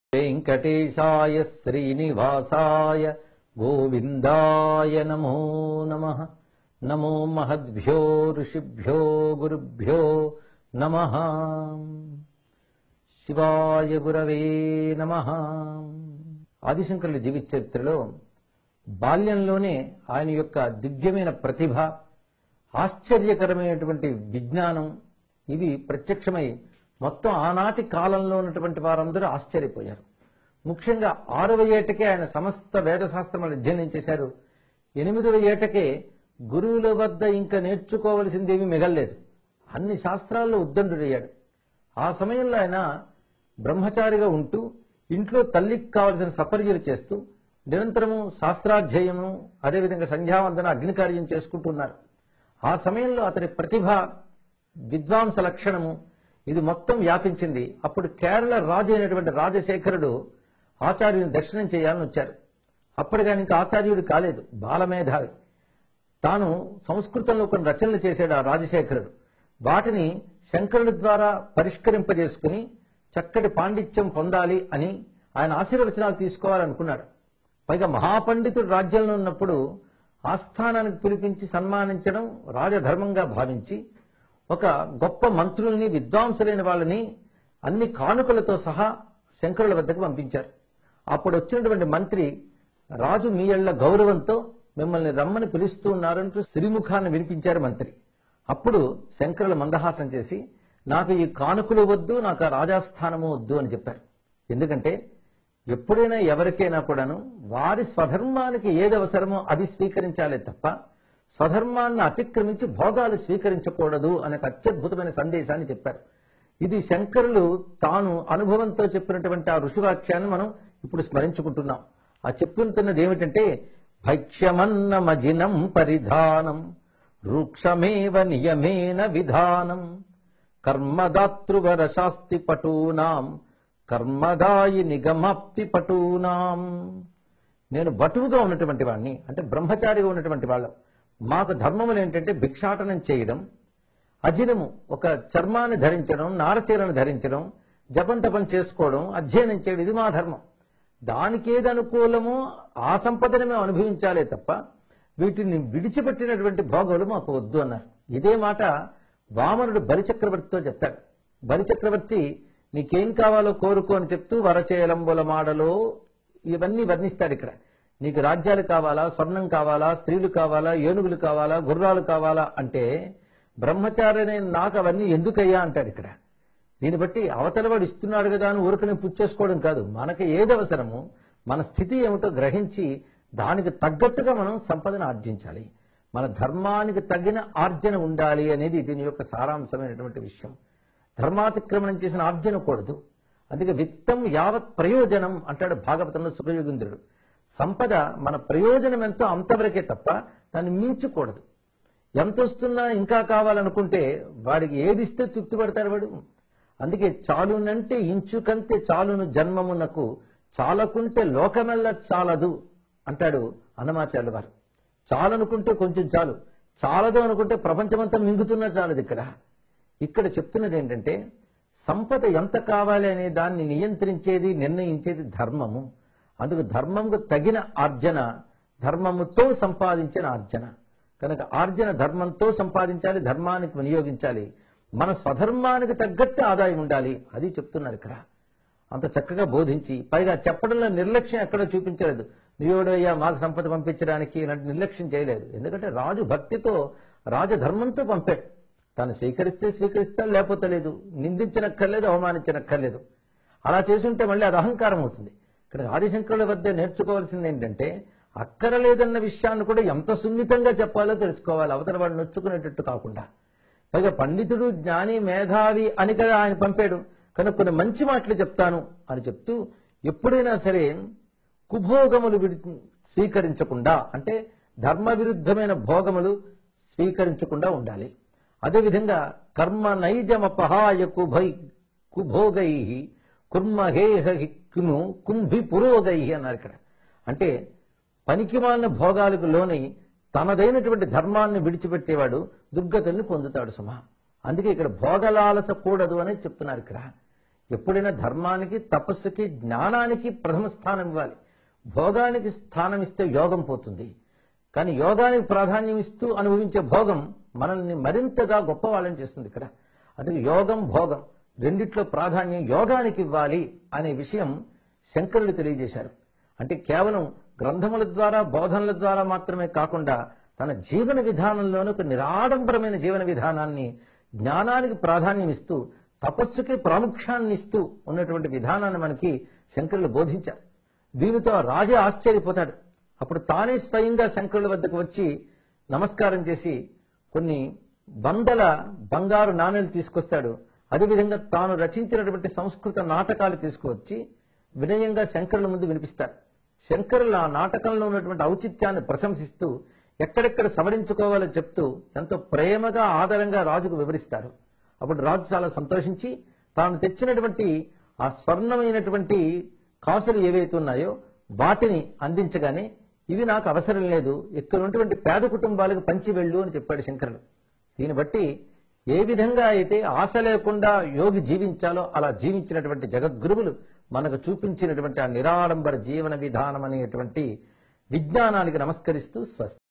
వెంకటేశాయ శ్రీనివాసాయ గోవిందాయ నమో నమ నమో మహద్భ్యో ఋషిభ్యో గురుభ్యో నమ శివాయ గురవే నమ ఆదిశంకరుల జీవిత చరిత్రలో బాల్యంలోనే ఆయన యొక్క దివ్యమైన ప్రతిభ ఆశ్చర్యకరమైనటువంటి విజ్ఞానం ఇవి ప్రత్యక్షమై మొత్తం ఆనాటి కాలంలో ఉన్నటువంటి వారందరూ ఆశ్చర్యపోయారు ముఖ్యంగా ఆరవ ఏటకే ఆయన సమస్త వేదశాస్త్రములు అధ్యయనం చేశారు ఎనిమిదవ ఏటకే గురువుల వద్ద ఇంకా నేర్చుకోవలసిందేమీ మిగల్లేదు అన్ని శాస్త్రాల్లో ఉద్దండుడయ్యాడు ఆ సమయంలో ఆయన బ్రహ్మచారిగా ఉంటూ ఇంట్లో తల్లికి కావలసిన సపర్యలు చేస్తూ నిరంతరము శాస్త్రాధ్యయనం అదేవిధంగా సంధ్యావందన అగ్నికార్యం చేసుకుంటున్నారు ఆ సమయంలో అతని ప్రతిభ విద్వాంస లక్షణము ఇది మొత్తం వ్యాపించింది అప్పుడు కేరళ రాజు అయినటువంటి రాజశేఖరుడు ఆచార్యుని దర్శనం చేయాలని వచ్చారు అప్పటికాని ఇంకా ఆచార్యుడు కాలేదు బాలమేధావి తాను సంస్కృతంలో కొన్ని రచనలు చేశాడు ఆ రాజశేఖరుడు వాటిని శంకరుడి ద్వారా పరిష్కరింపజేసుకుని చక్కటి పాండిత్యం పొందాలి అని ఆయన ఆశీర్వచనాలు తీసుకోవాలనుకున్నాడు పైగా మహాపండితుడు రాజ్యంలో ఉన్నప్పుడు ఆస్థానానికి పిలిపించి సన్మానించడం రాజధర్మంగా భావించి ఒక గొప్ప మంత్రుల్ని విద్వాంసులైన వాళ్ళని అన్ని కానుకలతో సహా శంకరుల వద్దకు పంపించారు అప్పుడు వచ్చినటువంటి మంత్రి రాజు మీ ఏళ్ల గౌరవంతో మిమ్మల్ని రమ్మని పిలుస్తూ ఉన్నారంటూ శ్రీముఖాన్ని వినిపించారు మంత్రి అప్పుడు శంకరులు మందహాసం చేసి నాకు ఈ కానుకలు వద్దు నాకు ఆ రాజాస్థానము వద్దు అని చెప్పారు ఎందుకంటే ఎప్పుడైనా ఎవరికైనా కూడాను వారి స్వధర్మానికి ఏది అవసరమో అది స్వీకరించాలే తప్ప స్వధర్మాన్ని అతిక్రమించి భోగాలు స్వీకరించకూడదు అనే ఒక అత్యద్భుతమైన సందేశాన్ని చెప్పారు ఇది శంకరులు తాను అనుభవంతో చెప్పినటువంటి ఆ ఋషివాక్యాన్ని మనం ఇప్పుడు స్మరించుకుంటున్నాం ఆ చెప్తున్నది ఏమిటంటే భక్ష్యమన్నమజినం పరిధానం రూక్షమేవ నియమేన విధానం కర్మదాతృవర శాస్తి పటూనాం కర్మదాయి నిగమాప్తి పటూనాం నేను బటువుగా ఉన్నటువంటి వాడిని అంటే బ్రహ్మచారిగా ఉన్నటువంటి వాళ్ళం మాకు ధర్మములు ఏంటంటే భిక్షాటనం చేయడం అజినము ఒక చర్మాన్ని ధరించడం నారచీరను ధరించడం జపం తపం చేసుకోవడం అధ్యయనం చేయడం ఇది మా ధర్మం దానికి ఏది అనుకూలమో ఆ సంపదని మేము అనుభవించాలే తప్ప వీటిని విడిచిపెట్టినటువంటి భోగాలు మాకు వద్దు అన్నారు ఇదే మాట వామనుడు బలిచక్రవర్తితో చెప్తాడు బలిచక్రవర్తి నీకేం కావాలో కోరుకో అని చెప్తూ వరచేలంబుల మాడలో ఇవన్నీ వర్ణిస్తాడు ఇక్కడ నీకు రాజ్యాలు కావాలా స్వర్ణం కావాలా స్త్రీలు కావాలా ఏనుగులు కావాలా గుర్రాలు కావాలా అంటే బ్రహ్మచారిని నాకు అవన్నీ ఎందుకయ్యా అంటాడు ఇక్కడ దీన్ని బట్టి అవతలవాడు ఇస్తున్నాడు కదా అని ఊరికనే పుచ్చేసుకోవడం కాదు మనకి ఏది అవసరమో మన స్థితి ఏమిటో గ్రహించి దానికి తగ్గట్టుగా మనం సంపదను ఆర్జించాలి మన ధర్మానికి తగిన ఆర్జన ఉండాలి అనేది దీని యొక్క సారాంశమైనటువంటి విషయం ధర్మాతిక్రమణం చేసిన ఆర్జన కూడదు అందుకే విత్తం యావత్ ప్రయోజనం అంటాడు భాగవతంలో సుఖయోగింద్రుడు సంపద మన ప్రయోజనం ఎంతో అంతవరకే తప్ప దాన్ని మించకూడదు ఎంత వస్తున్నా ఇంకా కావాలనుకుంటే వాడికి ఏది ఇస్తే తృప్తి పడతాడు వాడు అందుకే చాలునంటే ఇంచుకంతే చాలును జన్మమునకు చాలకుంటే లోకమెల్ల చాలదు అంటాడు అన్నమాచార్యుల వారు చాలనుకుంటే కొంచెం చాలు చాలదు అనుకుంటే ప్రపంచమంతా మింగుతున్నా చాలదు ఇక్కడ ఇక్కడ చెప్తున్నది ఏంటంటే సంపద ఎంత కావాలి అనే దాన్ని నియంత్రించేది నిర్ణయించేది ధర్మము అందుకు ధర్మంకు తగిన ఆర్జన ధర్మముతో సంపాదించిన ఆర్జన కనుక ఆర్జన ధర్మంతో సంపాదించాలి ధర్మానికి వినియోగించాలి మన స్వధర్మానికి తగ్గట్టు ఆదాయం ఉండాలి అది చెప్తున్నారు ఇక్కడ అంత చక్కగా బోధించి పైగా చెప్పడంలో నిర్లక్ష్యం ఎక్కడ చూపించలేదు నీయోడయ్యా మాకు సంపద పంపించడానికి ఇలాంటి నిర్లక్ష్యం చేయలేదు ఎందుకంటే రాజు భక్తితో రాజధర్మంతో పంపాడు తాను స్వీకరిస్తే స్వీకరిస్తాడు లేకపోతే లేదు నిందించనక్కర్లేదు అవమానించనక్కర్లేదు అలా చేసుంటే మళ్ళీ అది అహంకారం అవుతుంది ఇక్కడ ఆదిశంకరుల వద్ద నేర్చుకోవాల్సింది ఏంటంటే అక్కరలేదన్న విషయాన్ని కూడా ఎంత సున్నితంగా చెప్పాలో తెలుసుకోవాలి అవతల వాడు నొచ్చుకునేటట్టు కాకుండా పైగా పండితుడు జ్ఞాని మేధావి అని కదా ఆయన పంపాడు కనుక కొన్ని మంచి మాటలు చెప్తాను అని చెప్తూ ఎప్పుడైనా సరే కుభోగములు విడి స్వీకరించకుండా అంటే ధర్మ విరుద్ధమైన భోగములు స్వీకరించకుండా ఉండాలి అదేవిధంగా కర్మ నైజమపహాయ కుభై కుభోగై కుర్మహేహను కుంభి పురోగై అన్నారు ఇక్కడ అంటే పనికిమాలిన భోగాలకు లోనై తనదైనటువంటి ధర్మాన్ని విడిచిపెట్టేవాడు దుర్గతుల్ని పొందుతాడు సుమా అందుకే ఇక్కడ భోగలాలస కూడదు అని చెప్తున్నారు ఇక్కడ ఎప్పుడైనా ధర్మానికి తపస్సుకి జ్ఞానానికి ప్రథమ స్థానం ఇవ్వాలి భోగానికి స్థానం ఇస్తే యోగం పోతుంది కానీ యోగానికి ప్రాధాన్యం ఇస్తూ అనుభవించే భోగం మనల్ని మరింతగా గొప్పవాళ్ళని చేస్తుంది ఇక్కడ అందుకే యోగం భోగం రెండిట్లో ప్రాధాన్యం యోగానికి ఇవ్వాలి అనే విషయం శంకరులు తెలియజేశారు అంటే కేవలం గ్రంథముల ద్వారా బోధనల ద్వారా మాత్రమే కాకుండా తన జీవన విధానంలోనూ ఒక నిరాడంబరమైన జీవన విధానాన్ని జ్ఞానానికి ప్రాధాన్యం ఇస్తూ తపస్సుకి ప్రాముఖ్యాన్ని ఇస్తూ ఉన్నటువంటి విధానాన్ని మనకి శంకరులు బోధించారు దీనితో ఆ రాజు ఆశ్చర్యపోతాడు అప్పుడు తానే స్వయంగా శంకరుల వద్దకు వచ్చి నమస్కారం చేసి కొన్ని వందల బంగారు నాణేలు తీసుకొస్తాడు అదేవిధంగా తాను రచించినటువంటి సంస్కృత నాటకాలు తీసుకువచ్చి వినయంగా శంకరుల ముందు వినిపిస్తారు శంకరులు ఆ నాటకంలో ఉన్నటువంటి ఔచిత్యాన్ని ప్రశంసిస్తూ ఎక్కడెక్కడ సవరించుకోవాలో చెప్తూ ఎంతో ప్రేమగా ఆదరంగా రాజుకు వివరిస్తారు అప్పుడు రాజు చాలా సంతోషించి తాను తెచ్చినటువంటి ఆ స్వర్ణమైనటువంటి కాసులు ఏవైతే ఉన్నాయో వాటిని అందించగానే ఇవి నాకు అవసరం లేదు ఇక్కడ ఉన్నటువంటి పేద కుటుంబాలకు పంచి వెళ్ళు అని చెప్పాడు శంకరుడు దీన్ని బట్టి ఏ విధంగా అయితే ఆశ లేకుండా యోగి జీవించాలో అలా జీవించినటువంటి జగద్గురువులు మనకు చూపించినటువంటి ఆ నిరాడంబర జీవన విధానం అనేటువంటి విజ్ఞానానికి నమస్కరిస్తూ స్వస్తి